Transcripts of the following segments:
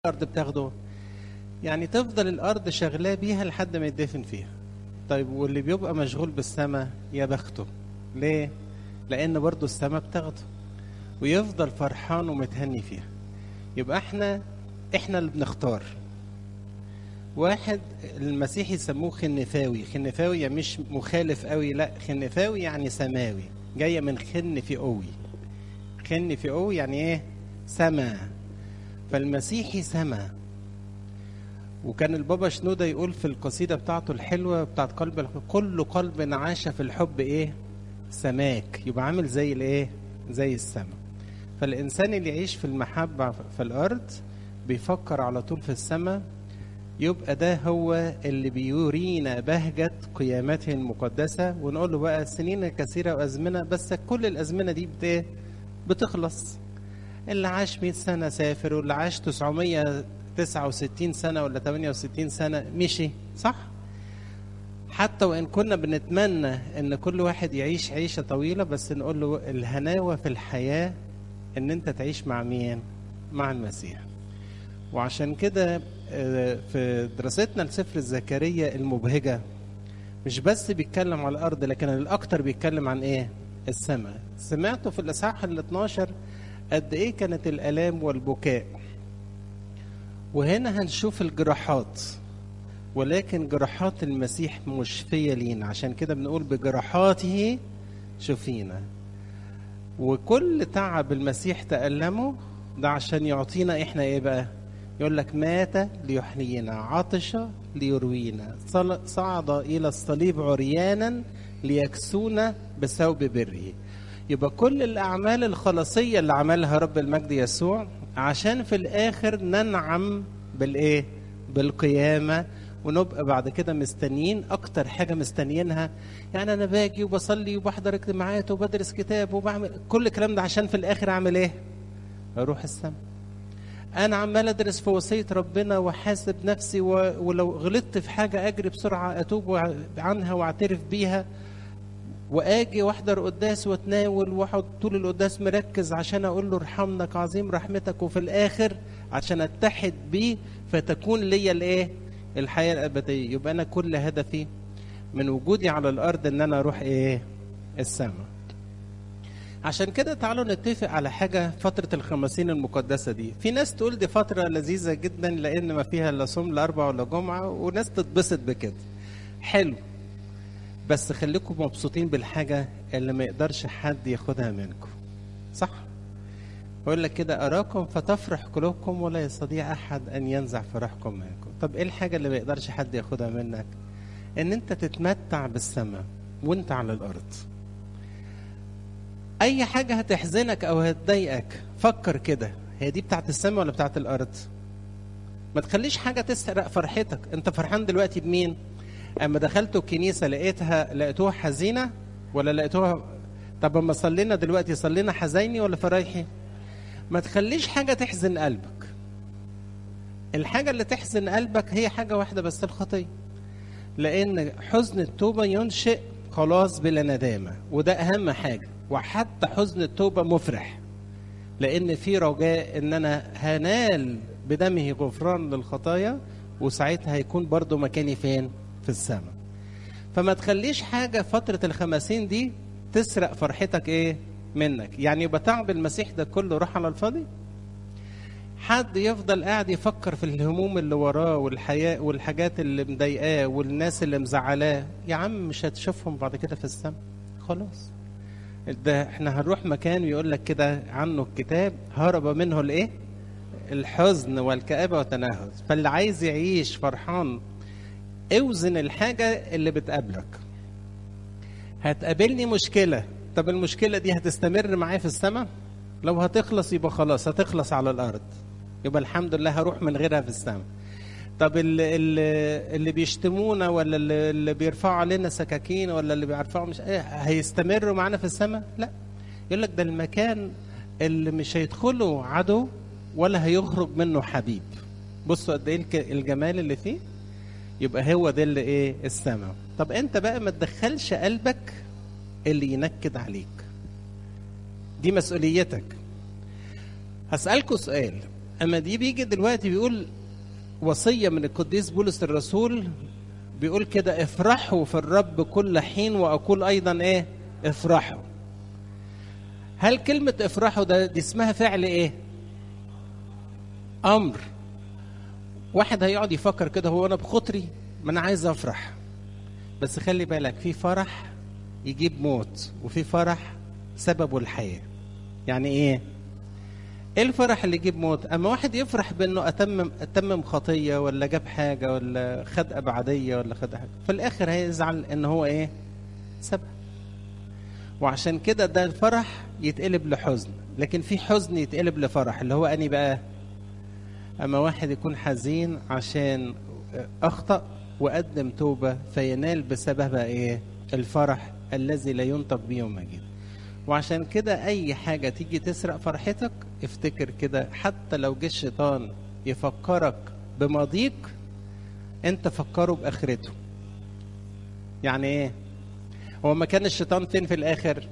الارض بتاخده يعني تفضل الارض شغلاه بيها لحد ما يدفن فيها طيب واللي بيبقى مشغول بالسماء يا بخته ليه لان برضه السماء بتاخده ويفضل فرحان ومتهني فيها يبقى احنا احنا اللي بنختار واحد المسيح يسموه خنفاوي خنفاوي يعني مش مخالف قوي لا خنفاوي يعني سماوي جايه من خن في قوي خن في قوي يعني ايه سما فالمسيحي سما وكان البابا شنودة يقول في القصيدة بتاعته الحلوة بتاعت قلب كل قلب عاش في الحب ايه سماك يبقى عامل زي الايه زي السما فالإنسان اللي يعيش في المحبة في الأرض بيفكر على طول في السماء يبقى ده هو اللي بيورينا بهجة قيامته المقدسة ونقول له بقى سنين كثيرة وأزمنة بس كل الأزمنة دي بت بتخلص اللي عاش 100 سنة سافر واللي عاش 969 سنة ولا 68 سنة مشي صح؟ حتى وإن كنا بنتمنى إن كل واحد يعيش عيشة طويلة بس نقول له الهناوة في الحياة إن أنت تعيش مع مين؟ مع المسيح. وعشان كده في دراستنا لسفر الزكريا المبهجة مش بس بيتكلم على الأرض لكن الأكتر بيتكلم عن إيه؟ السماء. سمعته في الإصحاح ال 12 قد إيه كانت الآلام والبكاء. وهنا هنشوف الجراحات ولكن جراحات المسيح مشفية لينا عشان كده بنقول بجراحاته شفينا وكل تعب المسيح تألمه ده عشان يعطينا احنا ايه بقى يقول لك مات ليحيينا عطش ليروينا صعد الى الصليب عريانا ليكسونا بثوب بره يبقى كل الاعمال الخلاصيه اللي عملها رب المجد يسوع عشان في الاخر ننعم بالايه بالقيامه ونبقى بعد كده مستنيين اكتر حاجه مستنيينها يعني انا باجي وبصلي وبحضر اجتماعات وبدرس كتاب وبعمل كل الكلام ده عشان في الاخر اعمل ايه اروح السما انا عمال ادرس في وصيه ربنا واحاسب نفسي و... ولو غلطت في حاجه اجري بسرعه اتوب عنها واعترف بيها واجي واحضر قداس واتناول واقعد طول القداس مركز عشان اقول له ارحمنك عظيم رحمتك وفي الاخر عشان اتحد بيه فتكون ليا الايه الحياه الابديه يبقى انا كل هدفي من وجودي على الارض ان انا اروح ايه السماء عشان كده تعالوا نتفق على حاجة فترة الخمسين المقدسة دي في ناس تقول دي فترة لذيذة جدا لأن ما فيها لا صوم لا أربع ولا جمعة وناس تتبسط بكده حلو بس خليكم مبسوطين بالحاجة اللي ما يقدرش حد ياخدها منكم صح يقول لك كده أراكم فتفرح قلوبكم ولا يستطيع أحد أن ينزع فرحكم منكم طب إيه الحاجة اللي ما يقدرش حد ياخدها منك إن أنت تتمتع بالسماء وأنت على الأرض اي حاجه هتحزنك او هتضايقك فكر كده هي دي بتاعت السماء ولا بتاعت الارض ما تخليش حاجه تسرق فرحتك انت فرحان دلوقتي بمين اما دخلتوا الكنيسه لقيتها لقيتوها حزينه ولا لقيتوها طب اما صلينا دلوقتي صلينا حزيني ولا فرايحي ما تخليش حاجه تحزن قلبك الحاجه اللي تحزن قلبك هي حاجه واحده بس الخطيه لان حزن التوبه ينشئ خلاص بلا ندامه وده اهم حاجه وحتى حزن التوبة مفرح لأن في رجاء إن أنا هنال بدمه غفران للخطايا وساعتها هيكون برضو مكاني فين؟ في السماء. فما تخليش حاجة فترة الخمسين دي تسرق فرحتك إيه؟ منك، يعني يبقى تعب المسيح ده كله راح على الفاضي؟ حد يفضل قاعد يفكر في الهموم اللي وراه والحياة والحاجات اللي مضايقاه والناس اللي مزعلاه، يا عم مش هتشوفهم بعد كده في السماء. خلاص. ده احنا هنروح مكان يقول لك كده عنه الكتاب هرب منه الايه الحزن والكآبة والتنهد فاللي عايز يعيش فرحان اوزن الحاجة اللي بتقابلك هتقابلني مشكلة طب المشكلة دي هتستمر معايا في السماء لو هتخلص يبقى خلاص هتخلص على الأرض يبقى الحمد لله هروح من غيرها في السماء طب اللي, اللي بيشتمونا ولا اللي بيرفعوا علينا سكاكين ولا اللي بيرفعوا مش ايه هيستمروا معانا في السماء؟ لا يقول لك ده المكان اللي مش هيدخله عدو ولا هيخرج منه حبيب بصوا قد ايه الجمال اللي فيه يبقى هو ده اللي ايه السماء طب انت بقى ما تدخلش قلبك اللي ينكد عليك دي مسؤوليتك هسألكوا سؤال اما دي بيجي دلوقتي بيقول وصيه من القديس بولس الرسول بيقول كده افرحوا في الرب كل حين واقول ايضا ايه افرحوا هل كلمه افرحوا ده دي اسمها فعل ايه امر واحد هيقعد يفكر كده هو انا بخطري ما انا عايز افرح بس خلي بالك في فرح يجيب موت وفي فرح سببه الحياه يعني ايه ايه الفرح اللي يجيب موت اما واحد يفرح بانه اتمم اتمم خطيه ولا جاب حاجه ولا خد ابعديه ولا خد حاجه في الاخر هيزعل ان هو ايه سبب وعشان كده ده الفرح يتقلب لحزن لكن في حزن يتقلب لفرح اللي هو اني بقى اما واحد يكون حزين عشان اخطا وقدم توبه فينال بسببها ايه الفرح الذي لا ينطق به مجيد وعشان كده اي حاجه تيجي تسرق فرحتك افتكر كده حتى لو جه الشيطان يفكرك بماضيك انت فكره باخرته يعني ايه هو ما كان الشيطان فين في الاخر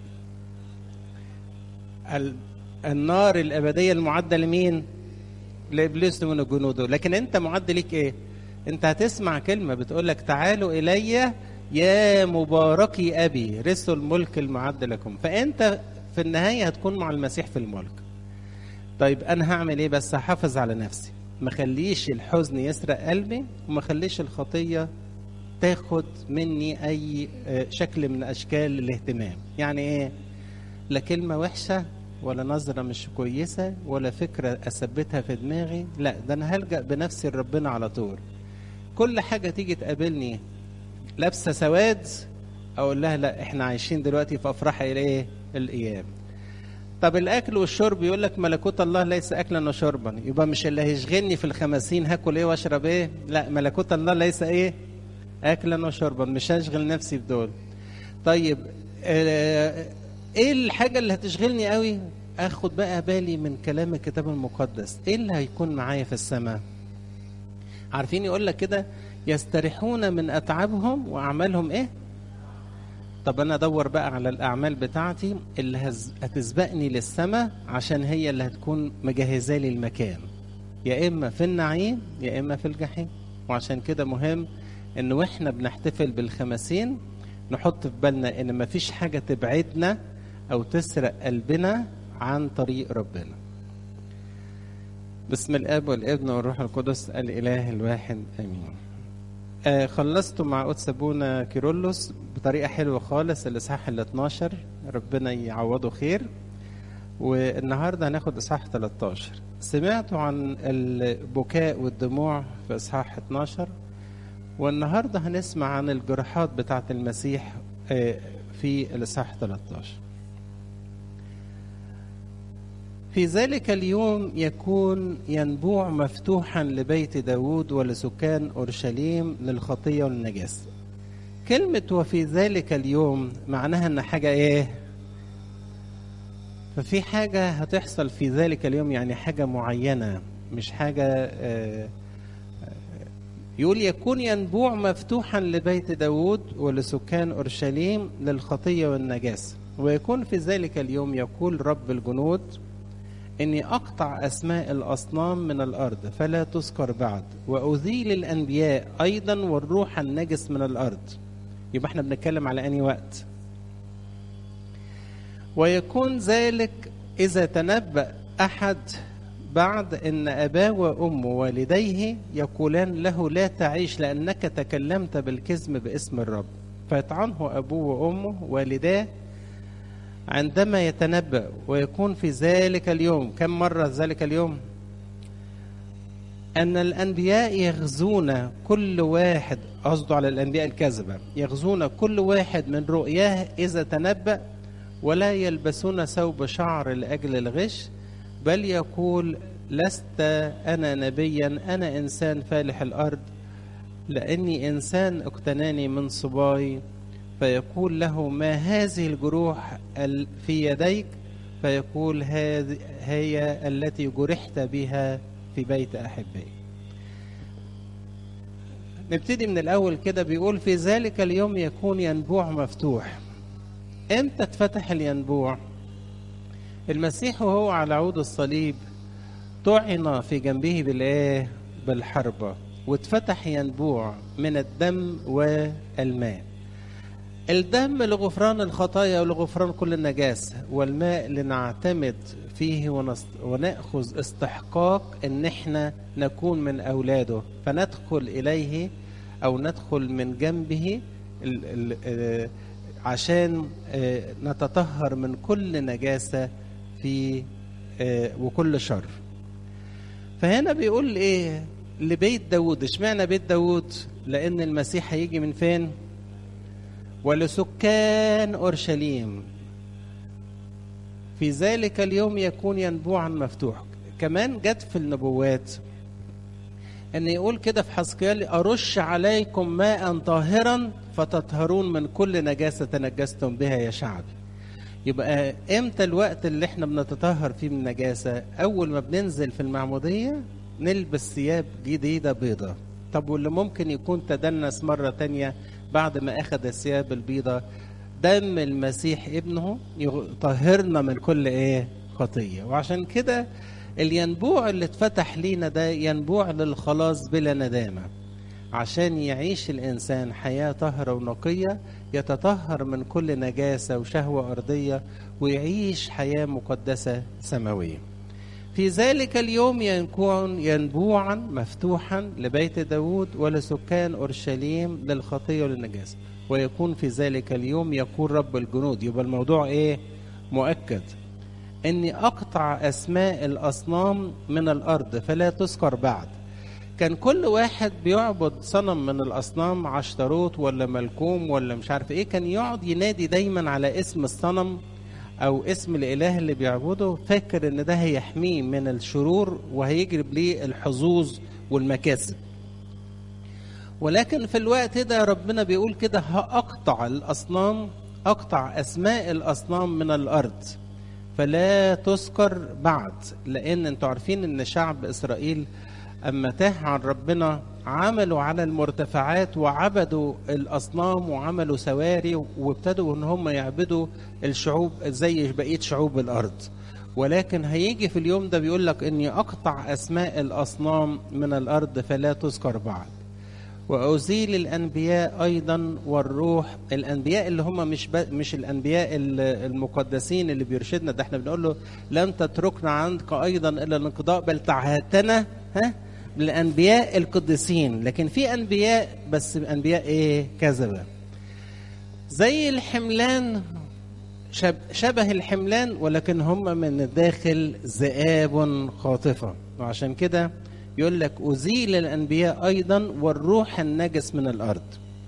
ال... النار الابديه المعده لمين لابليس ومن جنوده لكن انت معد ليك ايه انت هتسمع كلمه بتقول لك تعالوا الي يا مباركي ابي رثوا الملك المعد لكم فانت في النهايه هتكون مع المسيح في الملك طيب انا هعمل ايه بس هحافظ على نفسي ما خليش الحزن يسرق قلبي وما خليش الخطيه تاخد مني اي شكل من اشكال الاهتمام يعني ايه لا كلمه وحشه ولا نظرة مش كويسة ولا فكرة أثبتها في دماغي لا ده أنا هلجأ بنفسي لربنا على طول كل حاجة تيجي تقابلني لابسة سواد أقول لها لا إحنا عايشين دلوقتي في أفراح إيه الأيام طب الأكل والشرب يقول لك ملكوت الله ليس أكلا وشربا يبقى مش اللي هيشغلني في الخمسين هاكل إيه وأشرب إيه لا ملكوت الله ليس إيه أكلا وشربا مش هشغل نفسي بدول طيب آه ايه الحاجة اللي هتشغلني قوي اخد بقى بالي من كلام الكتاب المقدس ايه اللي هيكون معايا في السماء عارفين يقول لك كده يستريحون من اتعابهم واعمالهم ايه طب انا ادور بقى على الاعمال بتاعتي اللي هز... هتسبقني للسماء عشان هي اللي هتكون مجهزه لي المكان يا اما في النعيم يا اما في الجحيم وعشان كده مهم ان واحنا بنحتفل بالخمسين نحط في بالنا ان مفيش حاجه تبعدنا او تسرق قلبنا عن طريق ربنا بسم الاب والابن والروح القدس الاله الواحد امين آه خلصت مع قدس ابونا كيرلس بطريقه حلوه خالص الاصحاح ال 12 ربنا يعوضه خير والنهارده هناخد اصحاح 13 سمعتوا عن البكاء والدموع في اصحاح 12 والنهارده هنسمع عن الجراحات بتاعه المسيح في الاصحاح 13 في ذلك اليوم يكون ينبوع مفتوحا لبيت داود ولسكان أورشليم للخطية والنجاسة كلمة وفي ذلك اليوم معناها أن حاجة إيه ففي حاجة هتحصل في ذلك اليوم يعني حاجة معينة مش حاجة آه يقول يكون ينبوع مفتوحا لبيت داود ولسكان أورشليم للخطية والنجاسة ويكون في ذلك اليوم يقول رب الجنود إني أقطع أسماء الأصنام من الأرض فلا تذكر بعد وأزيل الأنبياء أيضا والروح النجس من الأرض يبقى احنا بنتكلم على أني وقت ويكون ذلك إذا تنبأ أحد بعد ان اباه وامه والديه يقولان له لا تعيش لانك تكلمت بالكذب باسم الرب فيطعنه ابوه وامه والداه عندما يتنبأ ويكون في ذلك اليوم كم مرة ذلك اليوم أن الأنبياء يغزون كل واحد قصده على الأنبياء الكذبة يغزون كل واحد من رؤياه إذا تنبأ ولا يلبسون ثوب شعر لأجل الغش بل يقول لست انا نبيا انا انسان فالح الارض لاني انسان اقتناني من صباي فيقول له ما هذه الجروح في يديك فيقول هذه هي التي جرحت بها في بيت احبائي نبتدي من الاول كده بيقول في ذلك اليوم يكون ينبوع مفتوح امتى اتفتح الينبوع المسيح وهو على عود الصليب طعن في جنبه بالايه بالحربة واتفتح ينبوع من الدم والماء الدم لغفران الخطايا ولغفران كل النجاسة والماء لنعتمد فيه ونست... ونأخذ استحقاق ان احنا نكون من اولاده فندخل اليه او ندخل من جنبه ال... ال... آه، عشان آه، نتطهر من كل نجاسة في آه، وكل شر فهنا بيقول ايه لبيت داود اشمعنى بيت داود لان المسيح هيجي من فين ولسكان اورشليم في ذلك اليوم يكون ينبوعا مفتوح كمان جت في النبوات ان يقول كده في حسقيال ارش عليكم ماء طاهرا فتطهرون من كل نجاسه تنجستم بها يا شعبي يبقى امتى الوقت اللي احنا بنتطهر فيه من النجاسه اول ما بننزل في المعموديه نلبس ثياب جديده بيضة طب واللي ممكن يكون تدنس مره تانية بعد ما اخذ الثياب البيضة دم المسيح ابنه يطهرنا من كل ايه خطيه وعشان كده الينبوع اللي اتفتح لينا ده ينبوع للخلاص بلا ندامه عشان يعيش الانسان حياه طاهره ونقيه يتطهر من كل نجاسه وشهوه ارضيه ويعيش حياه مقدسه سماويه في ذلك اليوم يكون ينبوعا مفتوحا لبيت داود ولسكان اورشليم للخطيه والنجاسه ويكون في ذلك اليوم يقول رب الجنود يبقى الموضوع ايه مؤكد اني اقطع اسماء الاصنام من الارض فلا تذكر بعد كان كل واحد بيعبد صنم من الاصنام عشتروت ولا ملكوم ولا مش عارف ايه كان يقعد ينادي دايما على اسم الصنم او اسم الاله اللي بيعبده فاكر ان ده هيحميه من الشرور وهيجلب ليه الحظوظ والمكاسب ولكن في الوقت ده ربنا بيقول كده هأقطع الأصنام أقطع أسماء الأصنام من الأرض فلا تذكر بعد لأن أنتوا عارفين أن شعب إسرائيل أما تاه عن ربنا عملوا على المرتفعات وعبدوا الأصنام وعملوا سواري وابتدوا أن هم يعبدوا الشعوب زي بقية شعوب الأرض ولكن هيجي في اليوم ده بيقول لك اني اقطع اسماء الاصنام من الارض فلا تذكر بعد وازيل الانبياء ايضا والروح الانبياء اللي هم مش ب... مش الانبياء المقدسين اللي بيرشدنا ده احنا بنقول له لن تتركنا عنك ايضا الا الانقضاء بل تعهدتنا ها بالانبياء القديسين لكن في انبياء بس انبياء ايه كذبه زي الحملان شب... شبه الحملان ولكن هم من الداخل ذئاب خاطفه وعشان كده يقول لك أزيل الأنبياء أيضا والروح النجس من الأرض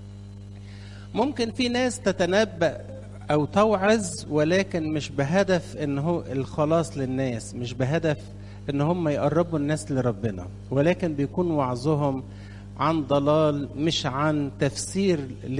ممكن في ناس تتنبأ أو توعظ ولكن مش بهدف إن هو الخلاص للناس مش بهدف إن هم يقربوا الناس لربنا ولكن بيكون وعظهم عن ضلال مش عن تفسير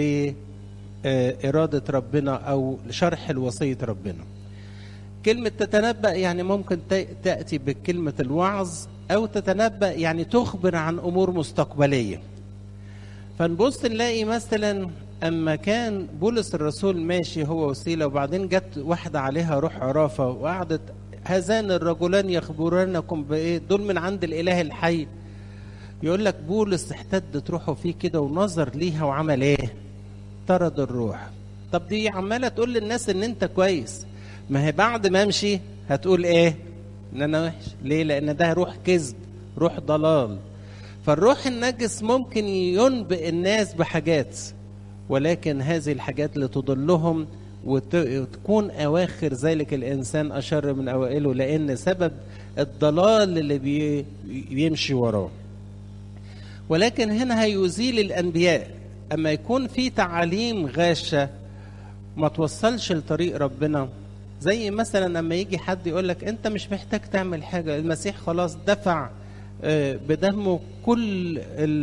لإرادة ربنا أو شرح الوصية ربنا كلمة تتنبأ يعني ممكن تأتي بكلمة الوعظ أو تتنبأ يعني تخبر عن أمور مستقبلية فنبص نلاقي مثلا أما كان بولس الرسول ماشي هو وسيلة وبعدين جت واحدة عليها روح عرافة وقعدت هذان الرجلان يخبرانكم بإيه دول من عند الإله الحي يقول لك بولس احتدت روحه فيه كده ونظر ليها وعمل ايه طرد الروح طب دي عماله تقول للناس ان انت كويس ما هي بعد ما امشي هتقول ايه ان انا وحش ليه لان ده روح كذب روح ضلال فالروح النجس ممكن ينبئ الناس بحاجات ولكن هذه الحاجات لتضلهم وتكون اواخر ذلك الانسان اشر من اوائله لان سبب الضلال اللي بي بيمشي وراه ولكن هنا هيزيل الانبياء اما يكون في تعاليم غاشه ما توصلش لطريق ربنا زي مثلا لما يجي حد يقول لك انت مش محتاج تعمل حاجه المسيح خلاص دفع بدمه كل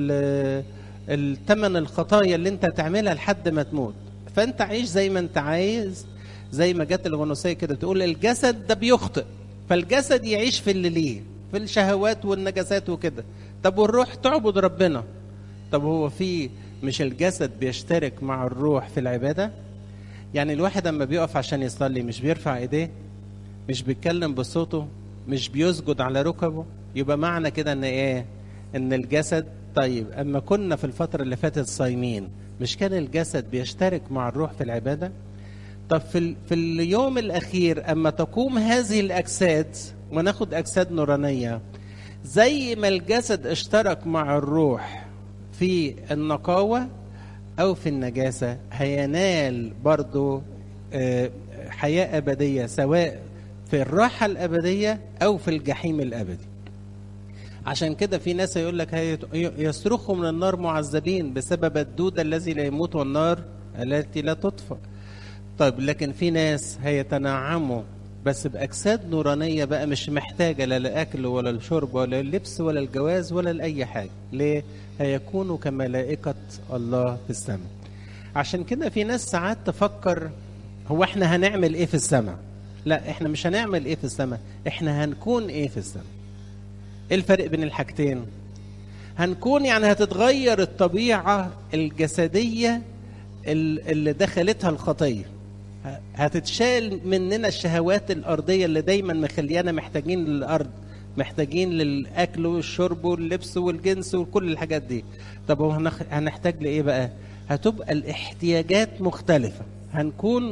الثمن الخطايا اللي انت تعملها لحد ما تموت فانت عيش زي ما انت عايز زي ما جت الغنوصيه كده تقول الجسد ده بيخطئ فالجسد يعيش في اللي ليه في الشهوات والنجاسات وكده طب والروح تعبد ربنا طب هو في مش الجسد بيشترك مع الروح في العباده يعني الواحد اما بيقف عشان يصلي مش بيرفع ايديه مش بيتكلم بصوته مش بيسجد على ركبه يبقى معنى كده ان ايه ان الجسد طيب اما كنا في الفتره اللي فاتت صايمين مش كان الجسد بيشترك مع الروح في العباده طب في, ال... في اليوم الاخير اما تقوم هذه الاجساد وناخد اجساد نورانيه زي ما الجسد اشترك مع الروح في النقاوه او في النجاسه هينال برضو آه، حياه ابديه سواء في الراحه الابديه او في الجحيم الابدي عشان كده في ناس يقول لك هي- يصرخوا من النار معذبين بسبب الدود الذي لا يموت والنار التي لا تطفأ طيب لكن في ناس هيتنعموا بس بأجساد نورانية بقى مش محتاجة لا لأكل ولا لشرب ولا اللبس ولا الجواز ولا لأي حاجة ليه؟ هيكونوا كملائكة الله في السماء عشان كده في ناس ساعات تفكر هو احنا هنعمل ايه في السماء لا احنا مش هنعمل ايه في السماء احنا هنكون ايه في السماء ايه الفرق بين الحاجتين هنكون يعني هتتغير الطبيعة الجسدية ال- اللي دخلتها الخطية ه- هتتشال مننا الشهوات الأرضية اللي دايما مخليانا محتاجين للأرض محتاجين للأكل والشرب واللبس والجنس وكل الحاجات دي طب هو هنخ- هنحتاج لإيه بقى هتبقى الاحتياجات مختلفة هنكون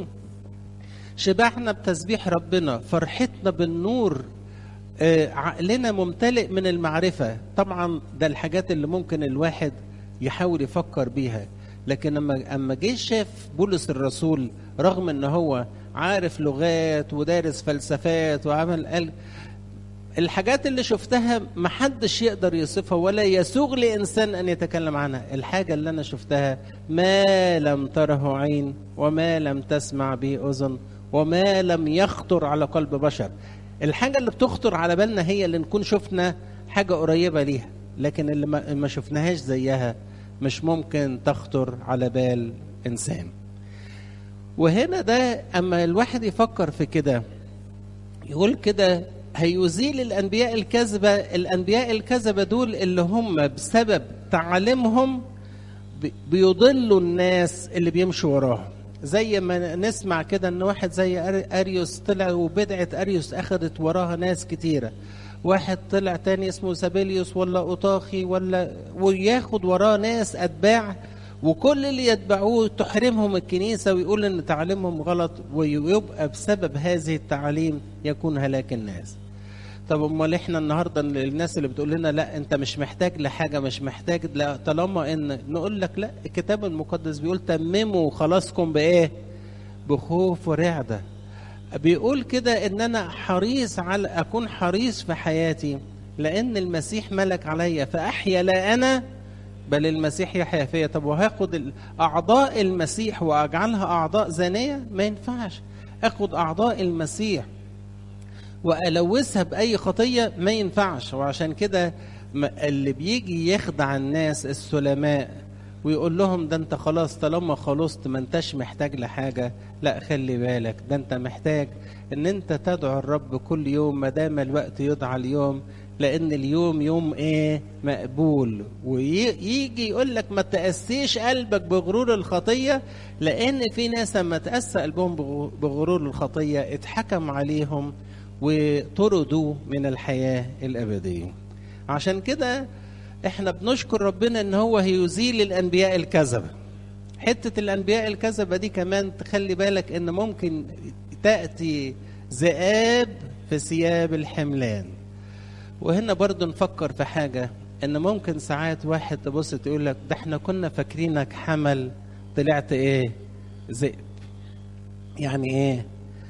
شبعنا بتسبيح ربنا فرحتنا بالنور آه، عقلنا ممتلئ من المعرفة طبعا ده الحاجات اللي ممكن الواحد يحاول يفكر بيها لكن اما اما جه شاف بولس الرسول رغم ان هو عارف لغات ودارس فلسفات وعمل قال الحاجات اللي شفتها محدش يقدر يصفها ولا يسوغ لإنسان أن يتكلم عنها الحاجة اللي أنا شفتها ما لم تره عين وما لم تسمع به أذن وما لم يخطر على قلب بشر الحاجة اللي بتخطر على بالنا هي اللي نكون شفنا حاجة قريبة ليها لكن اللي ما ما شفناهاش زيها مش ممكن تخطر على بال إنسان وهنا ده أما الواحد يفكر في كده يقول كده هيزيل الانبياء الكذبه الانبياء الكذبه دول اللي هم بسبب تعاليمهم بي- بيضلوا الناس اللي بيمشوا وراهم زي ما نسمع كده ان واحد زي أر- اريوس طلع وبدعه اريوس اخذت وراها ناس كتيره واحد طلع تاني اسمه سابيليوس ولا اوطاخي ولا وياخد وراه ناس اتباع وكل اللي يتبعوه تحرمهم الكنيسه ويقول ان تعليمهم غلط ويبقى بسبب هذه التعاليم يكون هلاك الناس طب امال احنا النهارده الناس اللي بتقول لنا لا انت مش محتاج لحاجه مش محتاج لا طالما ان نقول لك لا الكتاب المقدس بيقول تمموا خلاصكم بايه؟ بخوف ورعده بيقول كده ان انا حريص على اكون حريص في حياتي لان المسيح ملك عليا فاحيا لا انا بل المسيح يحيا فيا طب وهاخد ال- اعضاء المسيح واجعلها اعضاء زانيه ما ينفعش اخد اعضاء المسيح والوثها باي خطيه ما ينفعش وعشان كده ما- اللي بيجي يخدع الناس السلماء ويقول لهم ده انت خلاص طالما خلصت ما انتش محتاج لحاجه لا خلي بالك ده انت محتاج ان انت تدعو الرب كل يوم ما دام الوقت يدعى اليوم لان اليوم يوم ايه مقبول ويجي يقول لك ما تأسيش قلبك بغرور الخطيه لان في ناس لما تأسى قلبهم بغ- بغرور الخطيه اتحكم عليهم وطردوا من الحياه الابديه عشان كده احنا بنشكر ربنا ان هو هيزيل الانبياء الكذبه حته الانبياء الكذبه دي كمان تخلي بالك ان ممكن تاتي ذئاب في ثياب الحملان وهنا برضو نفكر في حاجة ان ممكن ساعات واحد تبص تقول لك ده احنا كنا فاكرينك حمل طلعت ايه ذئب يعني ايه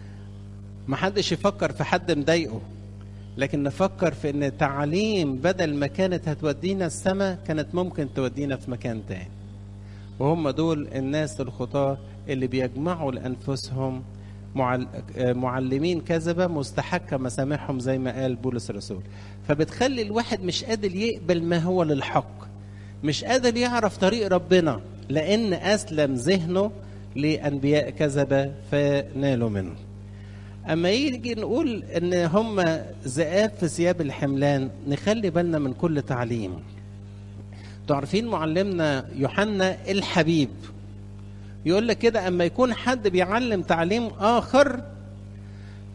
محدش يفكر في حد مضايقه لكن نفكر في ان تعليم بدل ما كانت هتودينا السماء كانت ممكن تودينا في مكان تاني وهم دول الناس الخطاة اللي بيجمعوا لأنفسهم معل- آه، معلمين كذبة مستحكة مسامعهم زي ما قال بولس الرسول فبتخلي الواحد مش قادر يقبل ما هو للحق مش قادر يعرف طريق ربنا لأن أسلم ذهنه لأنبياء كذبة فنالوا منه أما يجي نقول إن هم ذئاب في ثياب الحملان نخلي بالنا من كل تعليم تعرفين معلمنا يوحنا الحبيب يقول لك كده اما يكون حد بيعلم تعليم اخر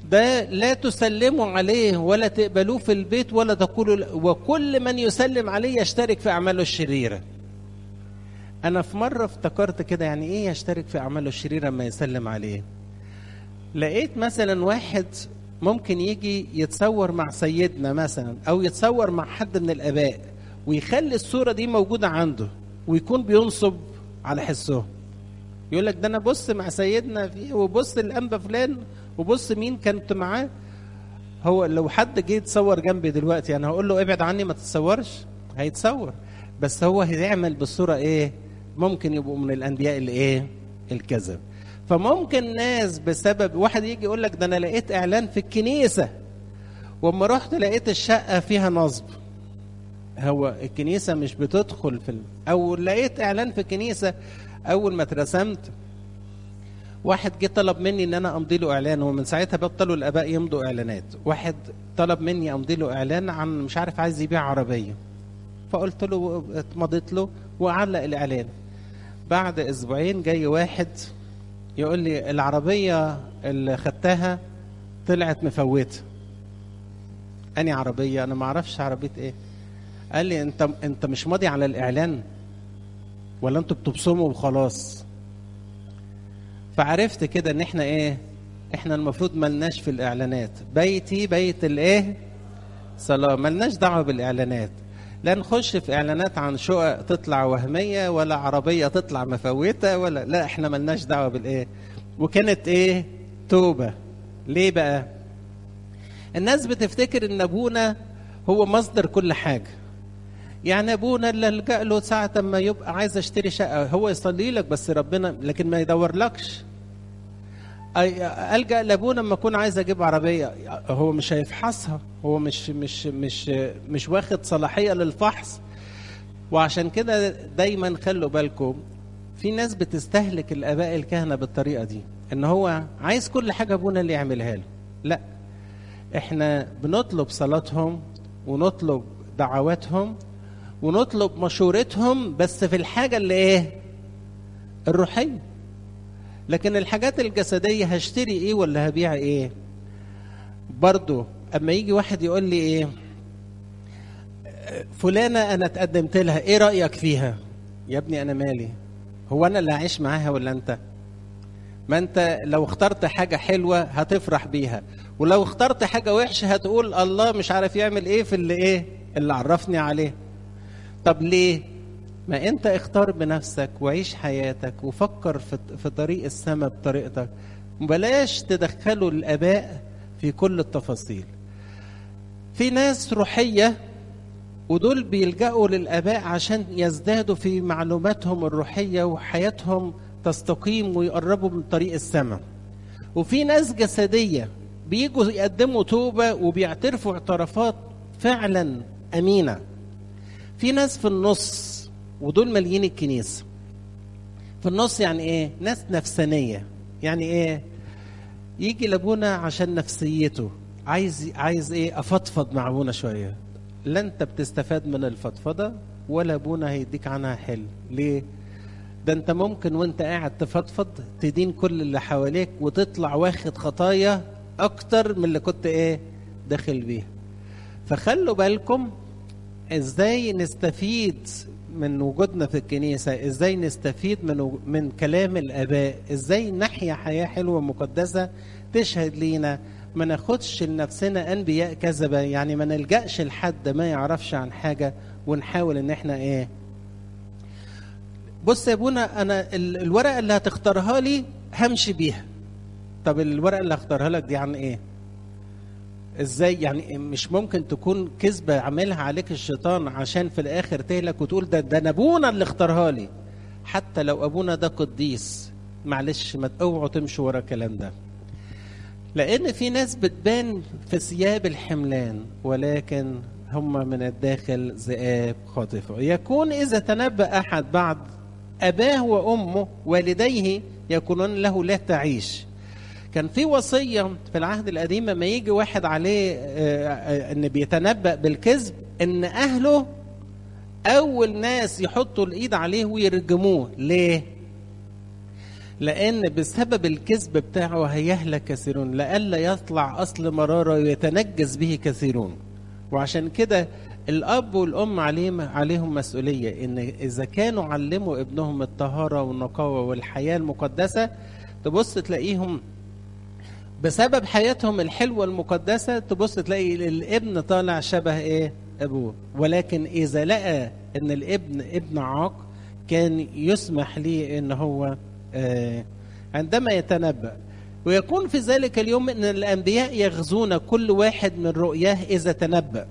ده لا تسلموا عليه ولا تقبلوه في البيت ولا تقولوا وكل من يسلم عليه يشترك في اعماله الشريره انا في مره افتكرت كده يعني ايه يشترك في اعماله الشريره لما يسلم عليه لقيت مثلا واحد ممكن يجي يتصور مع سيدنا مثلا او يتصور مع حد من الاباء ويخلي الصوره دي موجوده عنده ويكون بينصب على حسهم يقول لك ده انا بص مع سيدنا فيه وبص الانبا فلان وبص مين كنت معاه هو لو حد جه يتصور جنبي دلوقتي انا هقول له ابعد عني ما تتصورش هيتصور بس هو هيعمل بالصوره ايه ممكن يبقوا من الانبياء الايه الكذب فممكن ناس بسبب واحد يجي يقول لك ده انا لقيت اعلان في الكنيسه واما رحت لقيت الشقه فيها نصب هو الكنيسه مش بتدخل في ال... او لقيت اعلان في الكنيسه اول ما اترسمت واحد جه طلب مني ان انا امضي له اعلان ومن ساعتها بطلوا الاباء يمضوا اعلانات واحد طلب مني امضي له اعلان عن مش عارف عايز يبيع عربيه فقلت له مضيت له وعلق الاعلان بعد اسبوعين جاي واحد يقول لي العربيه اللي خدتها طلعت مفوته اني عربيه انا ما اعرفش عربيه ايه قال لي انت انت مش ماضي على الاعلان ولا انتوا بتبصموا وخلاص فعرفت كده ان احنا ايه احنا المفروض ملناش في الاعلانات بيتي بيت الايه صلاه ملناش دعوه بالاعلانات لا نخش في اعلانات عن شقق تطلع وهميه ولا عربيه تطلع مفوته ولا لا احنا ملناش دعوه بالايه وكانت ايه توبه ليه بقى الناس بتفتكر ان ابونا هو مصدر كل حاجه يعني ابونا اللي الجا له ساعه ما يبقى عايز اشتري شقه هو يصلي لك بس ربنا لكن ما يدور لكش الجا لابونا لما اكون عايز اجيب عربيه هو مش هيفحصها هو مش مش مش مش واخد صلاحيه للفحص وعشان كده دايما خلوا بالكم في ناس بتستهلك الاباء الكهنه بالطريقه دي ان هو عايز كل حاجه ابونا اللي يعملها له لا احنا بنطلب صلاتهم ونطلب دعواتهم ونطلب مشورتهم بس في الحاجه اللي ايه الروحيه لكن الحاجات الجسديه هشتري ايه ولا هبيع ايه برضو اما يجي واحد يقول لي ايه فلانه انا اتقدمت لها ايه رايك فيها يا ابني انا مالي هو انا اللي هعيش معاها ولا انت ما انت لو اخترت حاجه حلوه هتفرح بيها ولو اخترت حاجه وحشه هتقول الله مش عارف يعمل ايه في اللي ايه اللي عرفني عليه طب ليه ما انت اختار بنفسك وعيش حياتك وفكر في, في طريق السماء بطريقتك بلاش تدخلوا الاباء في كل التفاصيل في ناس روحيه ودول بيلجأوا للآباء عشان يزدادوا في معلوماتهم الروحية وحياتهم تستقيم ويقربوا من طريق السماء وفي ناس جسدية بيجوا يقدموا توبة وبيعترفوا اعترافات فعلا أمينة في ناس في النص ودول ماليين الكنيسة في النص يعني ايه ناس نفسانية يعني ايه يجي لابونا عشان نفسيته عايز عايز ايه افضفض مع ابونا شويه لا انت بتستفاد من الفضفضه ولا ابونا هيديك عنها حل ليه ده انت ممكن وانت قاعد تفضفض تدين كل اللي حواليك وتطلع واخد خطايا اكتر من اللي كنت ايه داخل بيها فخلوا بالكم ازاي نستفيد من وجودنا في الكنيسه ازاي نستفيد من من كلام الاباء ازاي نحيا حياه حلوه مقدسه تشهد لينا ما ناخدش لنفسنا انبياء كذبه يعني ما نلجاش لحد ما يعرفش عن حاجه ونحاول ان احنا ايه بص يا ابونا انا الورقه اللي هتختارها لي همشي بيها طب الورقه اللي هختارها لك دي عن ايه ازاي يعني مش ممكن تكون كذبه عاملها عليك الشيطان عشان في الاخر تهلك وتقول ده ده ابونا اللي اختارها لي حتى لو ابونا ده قديس معلش ما اوعوا تمشوا ورا الكلام ده لان في ناس بتبان في ثياب الحملان ولكن هم من الداخل ذئاب خاطفه يكون اذا تنبأ احد بعد اباه وامه والديه يكونون له لا تعيش كان في وصيه في العهد القديم لما يجي واحد عليه ان بيتنبأ بالكذب ان اهله اول ناس يحطوا الايد عليه ويرجموه ليه لأن بسبب الكذب بتاعه هيهلك كثيرون لئلا يطلع أصل مرارة ويتنجس به كثيرون وعشان كده الأب والأم عليهم عليهم مسؤولية إن إذا كانوا علموا ابنهم الطهارة والنقاوة والحياة المقدسة تبص تلاقيهم بسبب حياتهم الحلوة المقدسة تبص تلاقي الابن طالع شبه إيه أبوه ولكن إذا لقى إن الابن ابن عاق كان يسمح ليه إن هو آه عندما يتنبأ ويكون في ذلك اليوم ان الانبياء يغزون كل واحد من رؤياه اذا تنبأ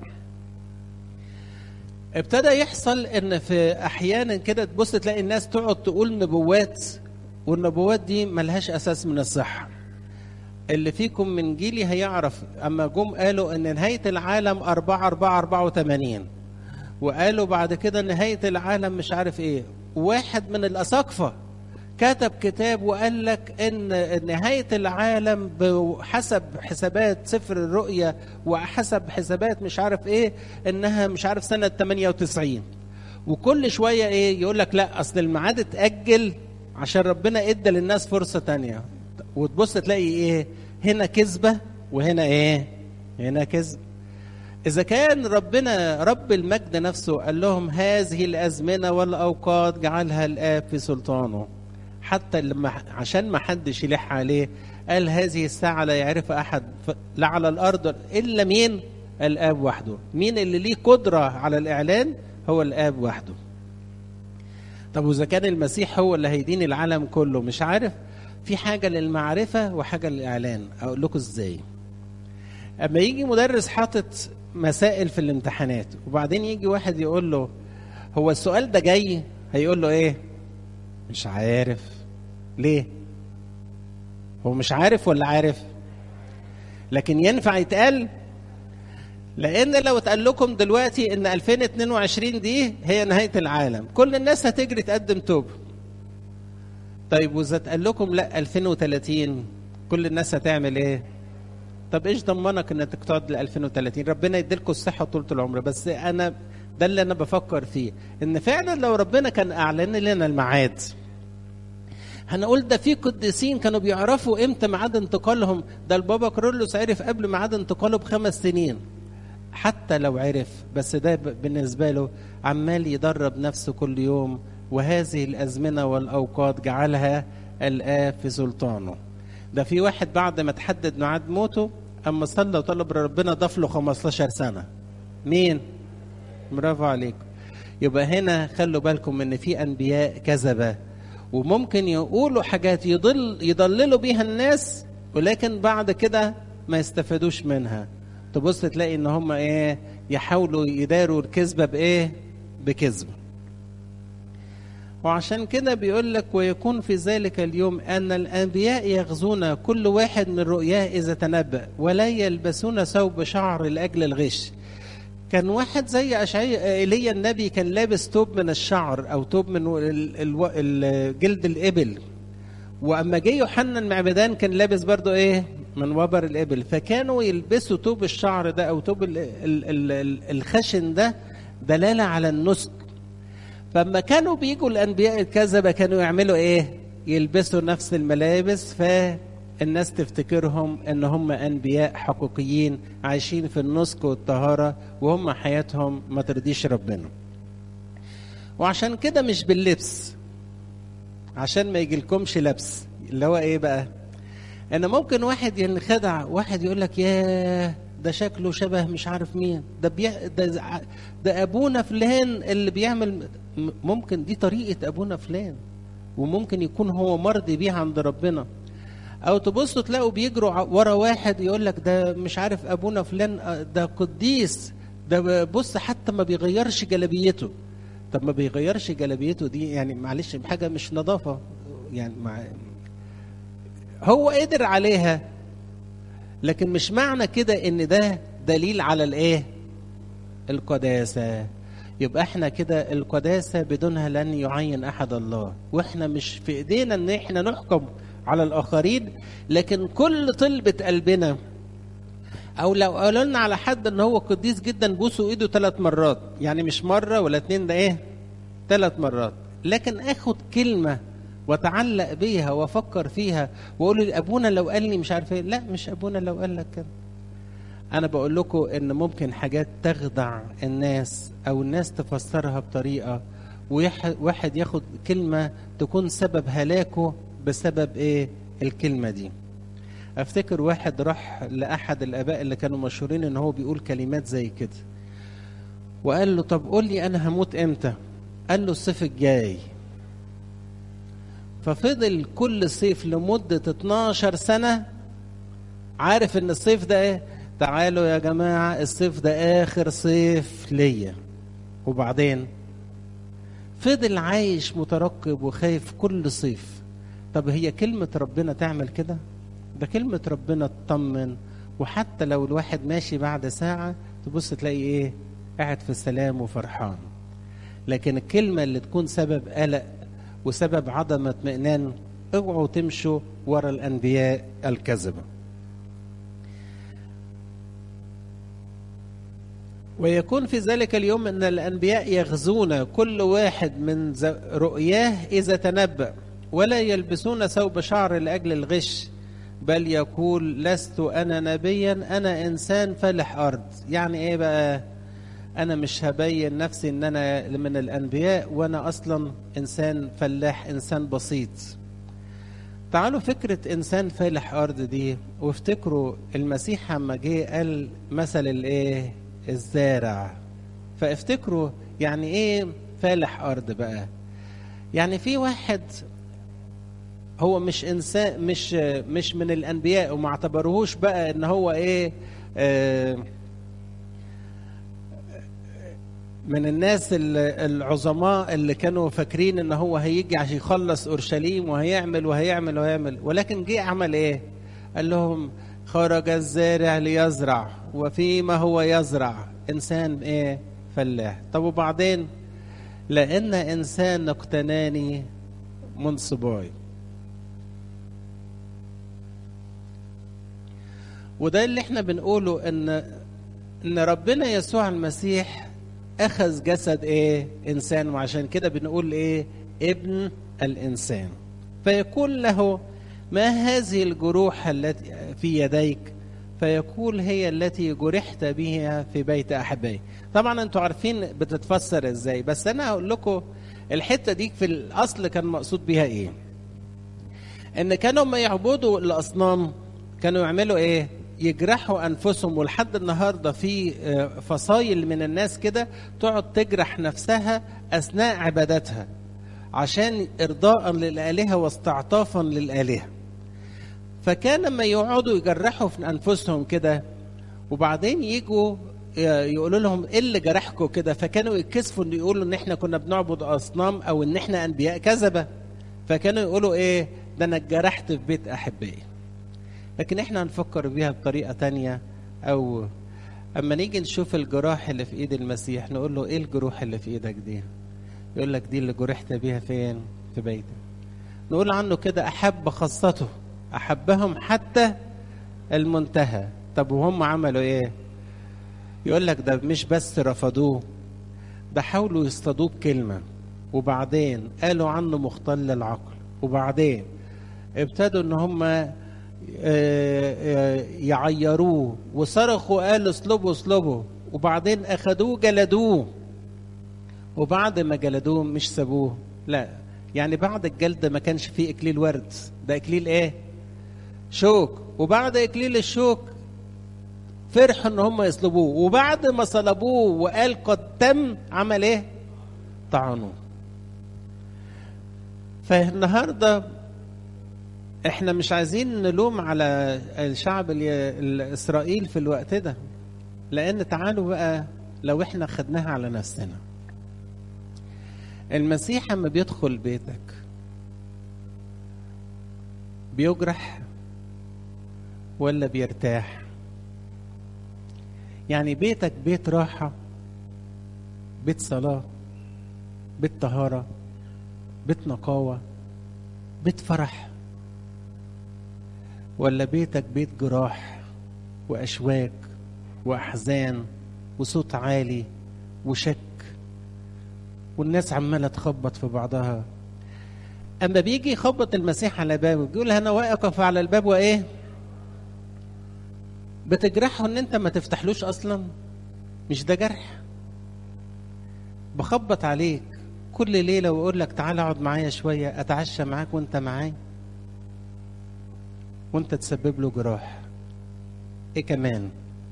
ابتدى يحصل ان في احيانا كده تبص تلاقي الناس تقعد تقول نبوات والنبوات دي ملهاش اساس من الصحه اللي فيكم من جيلي هيعرف اما جم قالوا ان نهايه العالم 4 4 84 وقالوا بعد كده نهايه العالم مش عارف ايه واحد من الاساقفه كتب كتاب وقال لك ان نهايه العالم بحسب حسابات سفر الرؤيا وحسب حسابات مش عارف ايه انها مش عارف سنه 98 وكل شويه ايه يقول لك لا اصل الميعاد اتاجل عشان ربنا ادى للناس فرصه تانية وتبص تلاقي ايه هنا كذبه وهنا ايه هنا كذب إذا كان ربنا رب المجد نفسه قال لهم هذه الأزمنة والأوقات جعلها الآب في سلطانه حتى لما عشان ما حدش يلح عليه قال هذه الساعة لا يعرف أحد لا على الأرض إلا مين الآب وحده مين اللي ليه قدرة على الإعلان هو الآب وحده طب وإذا كان المسيح هو اللي هيدين العالم كله مش عارف في حاجة للمعرفة وحاجة للإعلان أقول لكم إزاي أما يجي مدرس حاطط مسائل في الامتحانات وبعدين يجي واحد يقول له هو السؤال ده جاي هيقول له ايه مش عارف ليه هو مش عارف ولا عارف لكن ينفع يتقال لان لو اتقال لكم دلوقتي ان 2022 دي هي نهايه العالم كل الناس هتجري تقدم توب طيب واذا اتقال لكم لا 2030 كل الناس هتعمل ايه طب ايش ضمنك انك تقعد ل 2030 ربنا يديلكم الصحه طول العمر بس انا ده اللي انا بفكر فيه ان فعلا لو ربنا كان اعلن لنا الميعاد هنقول ده في قديسين كانوا بيعرفوا امتى ميعاد انتقالهم ده البابا كارلوس عرف قبل ميعاد انتقاله بخمس سنين حتى لو عرف بس ده بالنسبه له عمال يدرب نفسه كل يوم وهذه الازمنه والاوقات جعلها الاب في سلطانه ده في واحد بعد ما تحدد ميعاد موته اما صلى وطلب ربنا ضاف له 15 سنه مين برافو عليكم يبقى هنا خلوا بالكم ان في انبياء كذبه وممكن يقولوا حاجات يضل يضللوا بيها الناس ولكن بعد كده ما يستفادوش منها تبص تلاقي ان هم ايه يحاولوا يداروا الكذبه بايه بكذب وعشان كده بيقول لك ويكون في ذلك اليوم ان الانبياء يغزون كل واحد من رؤياه اذا تنبأ ولا يلبسون ثوب شعر لاجل الغش كان واحد زي اشعياء ايليا النبي كان لابس توب من الشعر او توب من ال ال ال جلد الابل واما جه يوحنا المعمدان كان لابس برضو ايه من وبر الابل فكانوا يلبسوا توب الشعر ده او توب ال ال ال الخشن ده دلاله على النسك فلما كانوا بيجوا الانبياء الكذبه كانوا يعملوا ايه يلبسوا نفس الملابس فالناس تفتكرهم ان هم انبياء حقيقيين عايشين في النسك والطهاره وهم حياتهم ما ترضيش ربنا وعشان كده مش باللبس عشان ما يجيلكمش لبس اللي هو ايه بقى ان ممكن واحد ينخدع واحد يقول لك ياه ده شكله شبه مش عارف مين ده بي... ده ده ابونا فلان اللي بيعمل ممكن دي طريقه ابونا فلان وممكن يكون هو مرضي بيها عند ربنا او تبصوا تلاقوا بيجروا ورا واحد يقول لك ده مش عارف ابونا فلان ده قديس ده بص حتى ما بيغيرش جلابيته طب ما بيغيرش جلابيته دي يعني معلش حاجه مش نظافه يعني مع هو قدر عليها لكن مش معنى كده ان ده دليل على الايه القداسه يبقى احنا كده القداسه بدونها لن يعين احد الله واحنا مش في ايدينا ان احنا نحكم على الاخرين لكن كل طلبه قلبنا او لو قالوا لنا على حد ان هو قديس جدا بوسوا ايده ثلاث مرات يعني مش مره ولا اتنين ده ايه ثلاث مرات لكن اخد كلمه واتعلق بيها وافكر فيها واقول ابونا لو قال لي مش عارف ايه لا مش ابونا لو قال لك كده انا بقول لكم ان ممكن حاجات تخدع الناس او الناس تفسرها بطريقه وواحد ياخد كلمه تكون سبب هلاكه بسبب ايه الكلمه دي افتكر واحد راح لاحد الاباء اللي كانوا مشهورين ان هو بيقول كلمات زي كده وقال له طب قول لي انا هموت امتى قال له الصيف الجاي ففضل كل صيف لمدة 12 سنة عارف ان الصيف ده ايه تعالوا يا جماعة الصيف ده اخر صيف ليا وبعدين فضل عايش مترقب وخايف كل صيف طب هي كلمة ربنا تعمل كده ده كلمة ربنا تطمن وحتى لو الواحد ماشي بعد ساعة تبص تلاقي ايه قاعد في السلام وفرحان لكن الكلمة اللي تكون سبب قلق وسبب عدم اطمئنان اوعوا تمشوا ورا الانبياء الكذبه ويكون في ذلك اليوم ان الانبياء يغزون كل واحد من رؤياه اذا تنبأ ولا يلبسون ثوب شعر لاجل الغش بل يقول لست انا نبيا انا انسان فلح ارض يعني ايه بقى انا مش هبين نفسي ان انا من الانبياء وانا اصلا انسان فلاح انسان بسيط تعالوا فكرة إنسان فالح أرض دي وافتكروا المسيح لما جه قال مثل الإيه؟ الزارع فافتكروا يعني إيه فالح أرض بقى؟ يعني في واحد هو مش إنسان مش مش من الأنبياء وما اعتبروهوش بقى إن هو إيه؟ آه من الناس العظماء اللي كانوا فاكرين ان هو هيجي عشان يخلص اورشليم وهيعمل وهيعمل وهيعمل ولكن جه عمل ايه؟ قال لهم خرج الزارع ليزرع وفيما هو يزرع انسان ايه؟ فلاح طب وبعدين لان انسان اقتناني من صباي وده اللي احنا بنقوله ان ان ربنا يسوع المسيح اخذ جسد ايه انسان وعشان كده بنقول ايه ابن الانسان فيقول له ما هذه الجروح التي في يديك فيقول هي التي جرحت بها في بيت احبائي طبعا انتوا عارفين بتتفسر ازاي بس انا هقول لكم الحته دي في الاصل كان مقصود بيها ايه ان كانوا ما يعبدوا الاصنام كانوا يعملوا ايه يجرحوا انفسهم ولحد النهارده في فصايل من الناس كده تقعد تجرح نفسها اثناء عبادتها عشان ارضاء للالهه واستعطافا للالهه فكان لما يقعدوا يجرحوا في انفسهم كده وبعدين يجوا يقولوا لهم ايه اللي جرحكم كده فكانوا يتكسفوا ان يقولوا ان احنا كنا بنعبد اصنام او ان احنا انبياء كذبه فكانوا يقولوا ايه ده انا اتجرحت في بيت احبائي لكن احنا هنفكر بيها بطريقة تانية او اما نيجي نشوف الجراح اللي في ايد المسيح نقول له ايه الجروح اللي في ايدك دي يقول لك دي اللي جرحت بيها فين في بيتك نقول عنه كده احب خاصته احبهم حتى المنتهى طب وهم عملوا ايه يقول لك ده مش بس رفضوه ده حاولوا يصطادوه بكلمة وبعدين قالوا عنه مختل العقل وبعدين ابتدوا ان هم يعيروه وصرخوا قالوا اصلبوا اصلبوا وبعدين اخدوه جلدوه وبعد ما جلدوه مش سابوه لا يعني بعد الجلد ما كانش فيه اكليل ورد ده اكليل ايه شوك وبعد اكليل الشوك فرحوا ان هم يصلبوه وبعد ما صلبوه وقال قد تم عمل ايه طعنوه فالنهارده احنا مش عايزين نلوم على الشعب الاسرائيل في الوقت ده لان تعالوا بقى لو احنا خدناها على نفسنا المسيح لما بيدخل بيتك بيجرح ولا بيرتاح يعني بيتك بيت راحة بيت صلاة بيت طهارة بيت نقاوة بيت فرح ولا بيتك بيت جراح واشواك واحزان وصوت عالي وشك والناس عماله تخبط في بعضها اما بيجي يخبط المسيح على بابه بيقول انا واقف على الباب وايه بتجرحه ان انت ما تفتحلوش اصلا مش ده جرح بخبط عليك كل ليله واقول لك تعالى اقعد معايا شويه اتعشى معاك وانت معايا وانت تسبب له جراح ايه كمان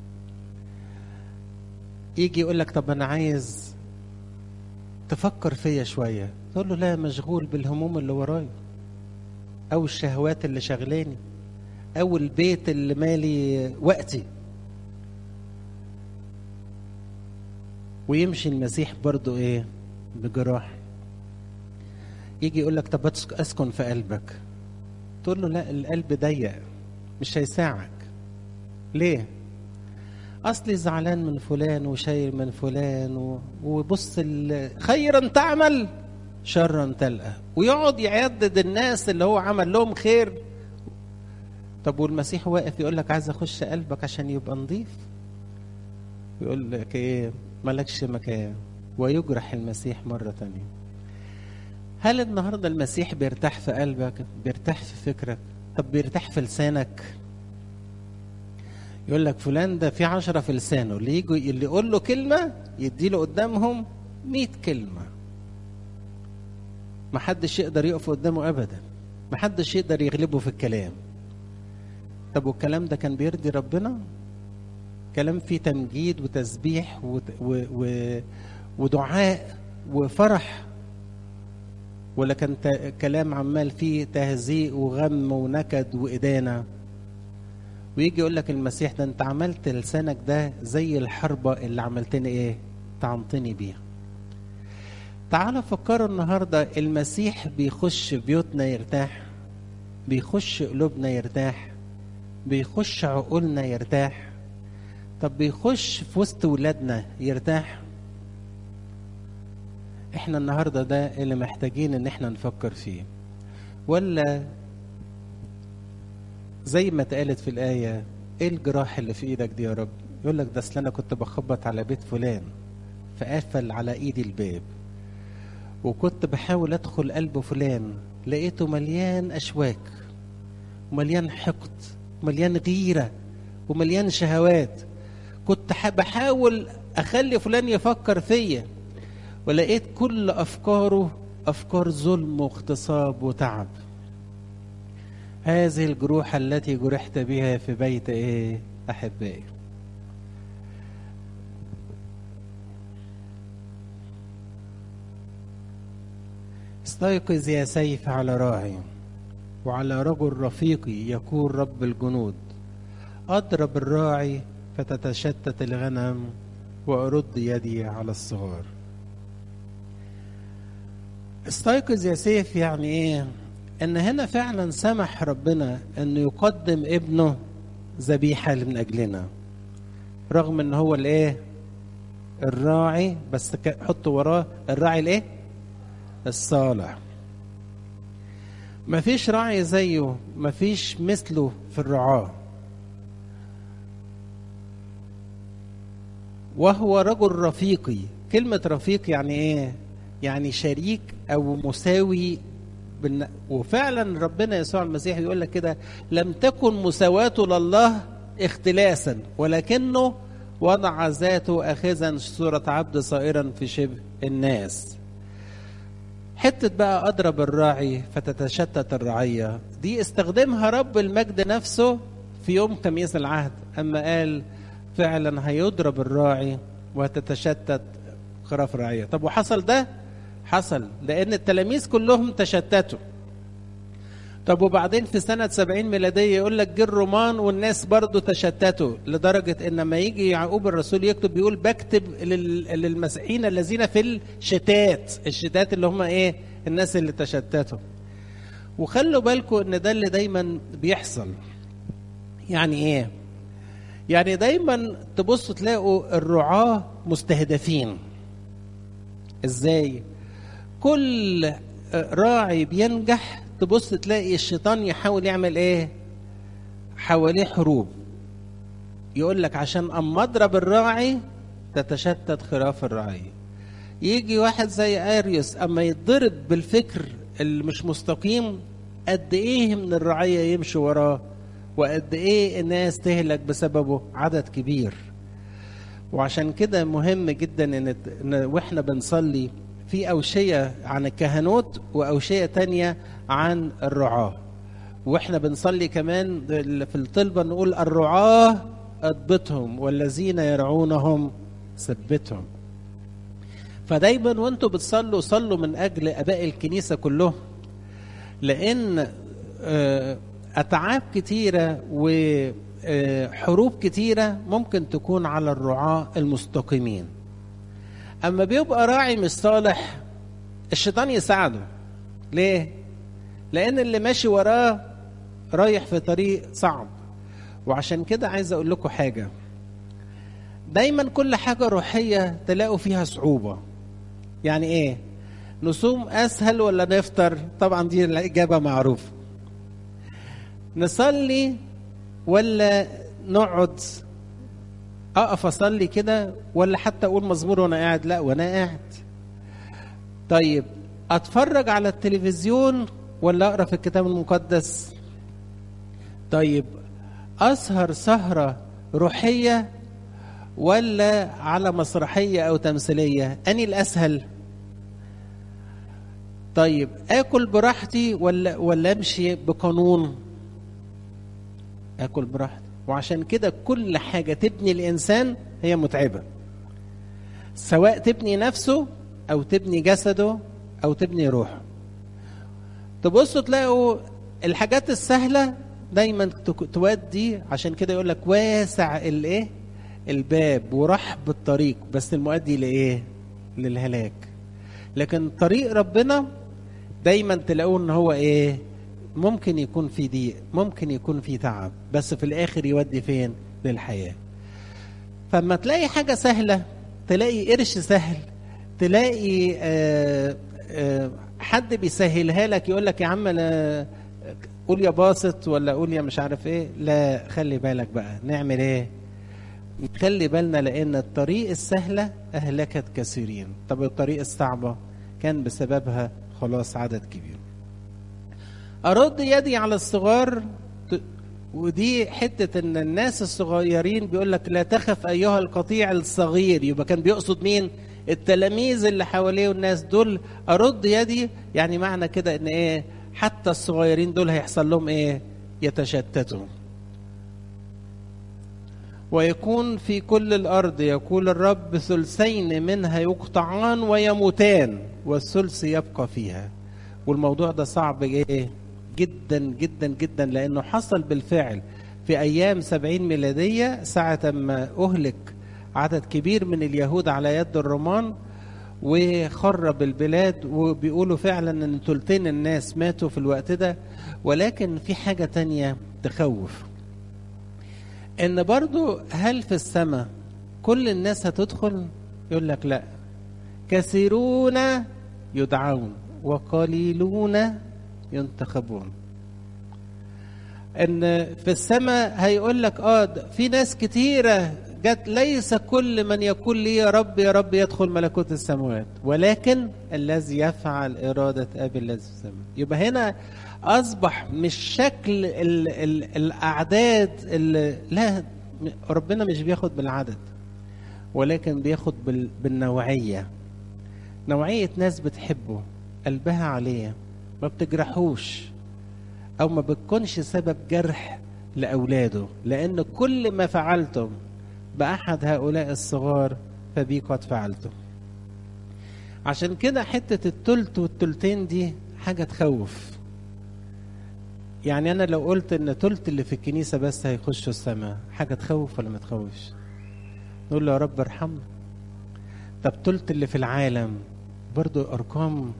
يجي يقول لك طب انا عايز تفكر فيا شويه تقول له لا مشغول بالهموم اللي ورايا او الشهوات اللي شغلاني او البيت اللي مالي وقتي ويمشي المسيح برضو ايه بجراح يجي يقول لك طب اسكن في قلبك تقول له لا القلب ضيق مش هيساعك ليه اصلي زعلان من فلان وشايل من فلان و... وبص ال... خيرا تعمل شرا تلقى ويقعد يعدد الناس اللي هو عمل لهم خير طب والمسيح واقف يقول لك عايز اخش قلبك عشان يبقى نظيف يقول لك ايه مالكش مكان ويجرح المسيح مرة تانية هل النهاردة المسيح بيرتاح في قلبك بيرتاح في فكرك طب بيرتاح في لسانك يقول لك فلان ده في عشرة في لسانه اللي يجوا اللي يقول له كلمة يديله قدامهم مئة كلمة محدش يقدر يقف قدامه أبدا محدش يقدر يغلبه في الكلام طب والكلام ده كان بيرضي ربنا كلام فيه تمجيد وتسبيح و... و... و... ودعاء وفرح ولا كان ت... كلام عمال فيه تهزيء وغم ونكد وإدانة ويجي يقول لك المسيح ده انت عملت لسانك ده زي الحربة اللي عملتني ايه طعنتني بيها تعالوا فكروا النهاردة المسيح بيخش بيوتنا يرتاح بيخش قلوبنا يرتاح بيخش عقولنا يرتاح طب بيخش في وسط ولادنا يرتاح احنا النهاردة ده اللي محتاجين ان احنا نفكر فيه ولا زي ما اتقالت في الآية ايه الجراح اللي في ايدك دي يا رب يقول لك ده اصل انا كنت بخبط على بيت فلان فقفل على ايدي الباب وكنت بحاول ادخل قلب فلان لقيته مليان اشواك ومليان حقد ومليان غيرة ومليان شهوات كنت بحاول اخلي فلان يفكر فيا ولقيت كل افكاره افكار ظلم واغتصاب وتعب هذه الجروح التي جرحت بها في بيت ايه احبائي استيقظ يا سيف على راعي وعلى رجل رفيقي يكون رب الجنود اضرب الراعي فتتشتت الغنم وارد يدي على الصغار استيقظ يا سيف يعني ايه ان هنا فعلا سمح ربنا انه يقدم ابنه ذبيحه من اجلنا رغم ان هو الايه الراعي بس حط وراه الراعي الايه الصالح مفيش راعي زيه مفيش مثله في الرعاه وهو رجل رفيقي كلمة رفيق يعني ايه يعني شريك او مساوي بالن... وفعلا ربنا يسوع المسيح يقول لك كده لم تكن مساواته لله اختلاسا ولكنه وضع ذاته اخذا صورة عبد صائرا في شبه الناس حتة بقى أضرب الراعي فتتشتت الرعية دي استخدمها رب المجد نفسه في يوم خميس العهد أما قال فعلا هيضرب الراعي وتتشتت خراف الرعية طب وحصل ده حصل لأن التلاميذ كلهم تشتتوا طب وبعدين في سنة سبعين ميلادية يقول لك جه الرومان والناس برضو تشتتوا لدرجة إن لما يجي يعقوب الرسول يكتب بيقول بكتب للمسيحيين الذين في الشتات الشتات اللي هم إيه الناس اللي تشتتوا وخلوا بالكم إن ده اللي دايما بيحصل يعني إيه يعني دايما تبصوا تلاقوا الرعاة مستهدفين ازاي كل راعي بينجح تبص تلاقي الشيطان يحاول يعمل ايه حواليه حروب يقول لك عشان اما اضرب الراعي تتشتت خراف الرعية يجي واحد زي اريوس اما يتضرب بالفكر اللي مش مستقيم قد ايه من الرعيه يمشي وراه وقد ايه الناس تهلك بسببه عدد كبير وعشان كده مهم جدا ان إن واحنا بنصلي في اوشيه عن الكهنوت واوشيه تانية عن الرعاه واحنا بنصلي كمان في الطلبه نقول الرعاه اضبطهم والذين يرعونهم ثبتهم فدايما وانتوا بتصلوا صلوا من اجل اباء الكنيسه كلهم لان آه، اتعاب كتيره وحروب كتيره ممكن تكون على الرعاه المستقيمين اما بيبقى راعي مش صالح الشيطان يساعده ليه لان اللي ماشي وراه رايح في طريق صعب وعشان كده عايز اقول لكم حاجه دايما كل حاجه روحيه تلاقوا فيها صعوبه يعني ايه نصوم اسهل ولا نفطر طبعا دي الاجابه معروفه نصلي ولا نقعد اقف اصلي كده ولا حتى اقول مزمور وانا قاعد لا وانا قاعد طيب اتفرج على التلفزيون ولا اقرا في الكتاب المقدس طيب اسهر سهره روحيه ولا على مسرحيه او تمثيليه اني الاسهل طيب اكل براحتي ولا ولا امشي بقانون اكل براحتي وعشان كده كل حاجه تبني الانسان هي متعبه سواء تبني نفسه او تبني جسده او تبني روحه تبصوا تلاقوا الحاجات السهله دايما تك- تودي عشان كده يقول لك واسع الايه الباب ورحب الطريق بس المؤدي لايه للهلاك لكن طريق ربنا دايما تلاقوه ان هو ايه ممكن يكون في ضيق ممكن يكون في تعب بس في الاخر يودي فين للحياه فما تلاقي حاجه سهله تلاقي قرش سهل تلاقي آه آه حد بيسهلها لك يقول لك يا عم انا قول يا باسط ولا قول يا مش عارف ايه لا خلي بالك بقى نعمل ايه خلي بالنا لان الطريق السهله اهلكت كثيرين طب الطريق الصعبه كان بسببها خلاص عدد كبير ارد يدي على الصغار ت- ودي حته ان الناس الصغيرين بيقول لك لا تخف ايها القطيع الصغير يبقى كان بيقصد مين التلاميذ اللي حواليه والناس دول ارد يدي يعني معنى كده ان ايه حتى الصغيرين دول هيحصل لهم ايه يتشتتوا ويكون في كل الأرض يقول الرب ثلثين منها يقطعان ويموتان والثلث يبقى فيها والموضوع ده صعب ايه جدا جدا جدا لأنه حصل بالفعل في أيام سبعين ميلادية ساعة ما أهلك عدد كبير من اليهود على يد الرومان وخرب البلاد وبيقولوا فعلا ان تلتين الناس ماتوا في الوقت ده ولكن في حاجة تانية تخوف ان برضو هل في السماء كل الناس هتدخل يقول لك لا كثيرون يدعون وقليلون ينتخبون ان في السماء هيقول لك اه ده في ناس كتيره جت ليس كل من يقول لي يا رب يا رب يدخل ملكوت السماوات ولكن الذي يفعل اراده ابي الذي في السماء يبقى هنا اصبح مش شكل ال ال الاعداد ال لا ربنا مش بياخد بالعدد ولكن بياخد بال بالنوعيه نوعيه ناس بتحبه قلبها عليه ما بتجرحوش او ما بتكونش سبب جرح لاولاده لان كل ما فعلتم باحد هؤلاء الصغار فبي قد فعلتم عشان كده حته التلت والتلتين دي حاجه تخوف يعني انا لو قلت ان تلت اللي في الكنيسه بس هيخشوا السماء حاجه تخوف ولا ما تخوفش نقول له يا رب ارحمنا طب تلت اللي في العالم برضو ارقام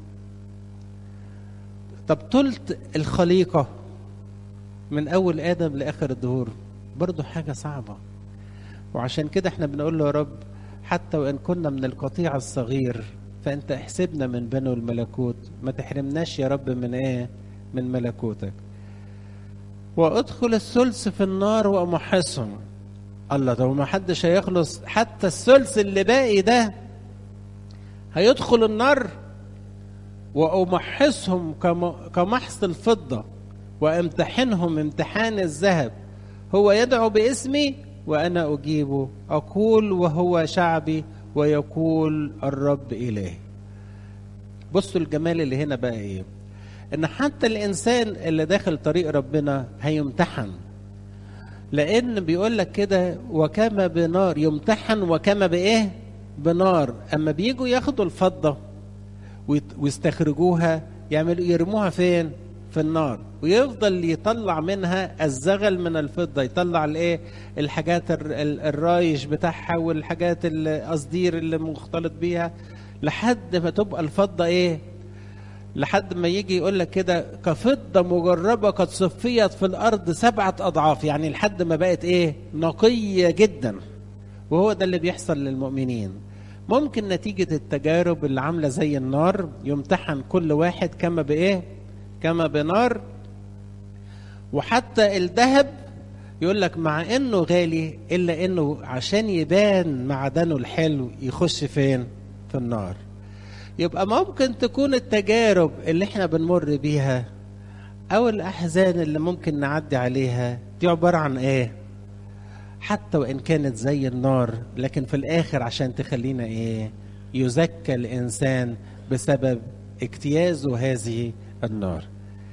طب تلت الخليقه من اول ادم لاخر الدهور برضو حاجه صعبه وعشان كده احنا بنقول له يا رب حتى وان كنا من القطيع الصغير فانت احسبنا من بنو الملكوت ما تحرمناش يا رب من ايه من ملكوتك وادخل الثلث في النار وامحصهم الله ده ما حدش هيخلص حتى الثلث اللي باقي ده هيدخل النار وأمحصهم كمحص الفضة وامتحنهم امتحان الذهب هو يدعو باسمي وأنا أجيبه أقول وهو شعبي ويقول الرب إله بصوا الجمال اللي هنا بقى إيه إن حتى الإنسان اللي داخل طريق ربنا هيمتحن لأن بيقول لك كده وكما بنار يمتحن وكما بإيه بنار أما بيجوا ياخدوا الفضة ويستخرجوها يعملوا يرموها فين في النار ويفضل يطلع منها الزغل من الفضة يطلع الايه الحاجات الرايش بتاعها والحاجات القصدير اللي مختلط بيها لحد ما تبقى الفضة ايه لحد ما يجي يقول لك كده كفضة مجربة قد صفيت في الأرض سبعة أضعاف يعني لحد ما بقت إيه نقية جدا وهو ده اللي بيحصل للمؤمنين ممكن نتيجة التجارب اللي عاملة زي النار يمتحن كل واحد كما بإيه كما بنار وحتى الذهب يقول لك مع انه غالي الا انه عشان يبان معدنه الحلو يخش فين في النار يبقى ممكن تكون التجارب اللي احنا بنمر بيها او الاحزان اللي ممكن نعدي عليها دي عباره عن ايه حتى وان كانت زي النار لكن في الاخر عشان تخلينا ايه يزكى الانسان بسبب اجتيازه هذه النار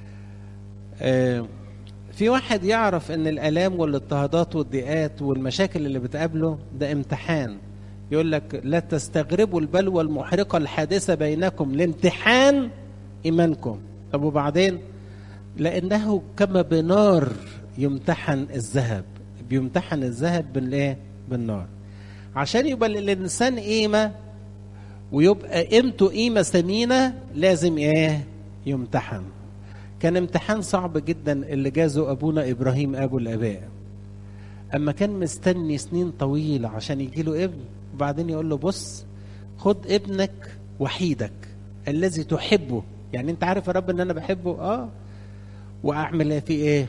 آه في واحد يعرف ان الالام والاضطهادات والضيقات والمشاكل اللي بتقابله ده امتحان يقول لك لا تستغربوا البلوى المحرقه الحادثه بينكم لامتحان ايمانكم طب وبعدين لانه كما بنار يمتحن الذهب بيمتحن الذهب بالايه بالنار عشان يبقى للانسان قيمه ويبقى قيمته قيمه ثمينه لازم ايه يمتحن كان امتحان صعب جدا اللي جازه ابونا ابراهيم ابو الاباء اما كان مستني سنين طويله عشان يجي له ابن وبعدين يقول له بص خد ابنك وحيدك الذي تحبه يعني انت عارف يا رب ان انا بحبه اه واعمل فيه ايه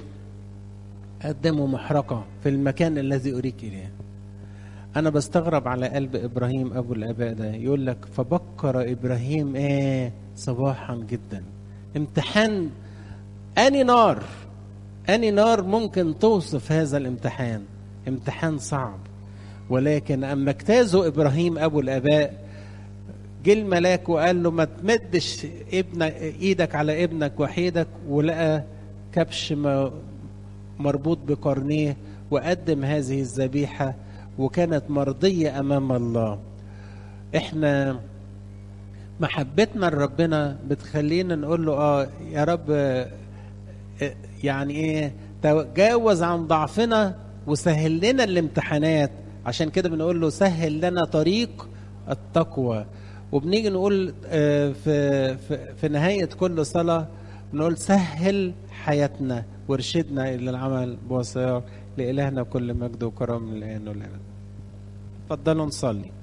قدمه محرقه في المكان الذي اريك اليه انا بستغرب على قلب ابراهيم ابو الاباء ده يقول لك فبكر ابراهيم ايه صباحا جدا امتحان اني نار اني نار ممكن توصف هذا الامتحان امتحان صعب ولكن اما اجتازه ابراهيم ابو الاباء جه الملاك وقال له ما تمدش ابن ايدك على ابنك وحيدك ولقى كبش مربوط بقرنيه وقدم هذه الذبيحه وكانت مرضيه امام الله احنا محبتنا لربنا بتخلينا نقول له اه يا رب يعني ايه تجاوز عن ضعفنا وسهل لنا الامتحانات عشان كده بنقول له سهل لنا طريق التقوى وبنيجي نقول في في, في نهايه كل صلاه نقول سهل حياتنا وارشدنا الى العمل بوسائر لالهنا كل مجد وكرم الان والابد. اتفضلوا نصلي.